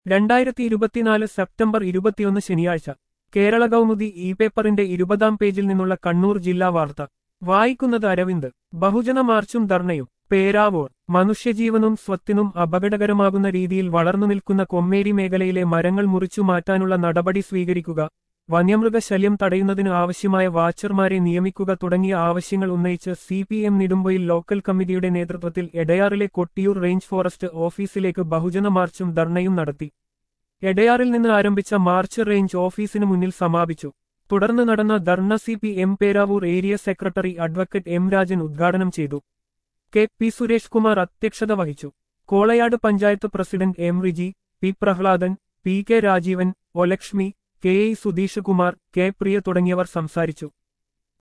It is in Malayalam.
രണ്ടായിരത്തി ഇരുപത്തിനാല് സെപ്റ്റംബർ ഇരുപത്തിയൊന്ന് ശനിയാഴ്ച കേരള കൗമുദി ഇ പേപ്പറിന്റെ ഇരുപതാം പേജിൽ നിന്നുള്ള കണ്ണൂർ ജില്ലാ വാർത്ത വായിക്കുന്നത് അരവിന്ദ് ബഹുജന മാർച്ചും ധർണയും പേരാവൂർ മനുഷ്യജീവനും സ്വത്തിനും അപകടകരമാകുന്ന രീതിയിൽ വളർന്നു നിൽക്കുന്ന കൊമ്മേരി മേഖലയിലെ മരങ്ങൾ മുറിച്ചു മാറ്റാനുള്ള നടപടി സ്വീകരിക്കുക വന്യമൃഗശല്യം തടയുന്നതിന് ആവശ്യമായ വാച്ചർമാരെ നിയമിക്കുക തുടങ്ങിയ ആവശ്യങ്ങൾ ഉന്നയിച്ച് സി പി എം നിടുമ്പയിൽ ലോക്കൽ കമ്മിറ്റിയുടെ നേതൃത്വത്തിൽ എടയാറിലെ കൊട്ടിയൂർ റേഞ്ച് ഫോറസ്റ്റ് ഓഫീസിലേക്ക് ബഹുജന മാർച്ചും ധർണയും നടത്തി എടയാറിൽ നിന്ന് ആരംഭിച്ച മാർച്ച് റേഞ്ച് ഓഫീസിന് മുന്നിൽ സമാപിച്ചു തുടർന്ന് നടന്ന ധർണ C P M Peravoor area secretary advocate M Rajan ഉദ്ഘാടനം ചെയ്തു കെ പി സുരേഷ് കുമാർ അധ്യക്ഷത വഹിച്ചു Kolayad panchayat president M Riji P Prahladan P K Rajeevan ഒലക്ഷ്മി K A Sudheesh Kumar K Priya തുടങ്ങിയവർ സംസാരിച്ചു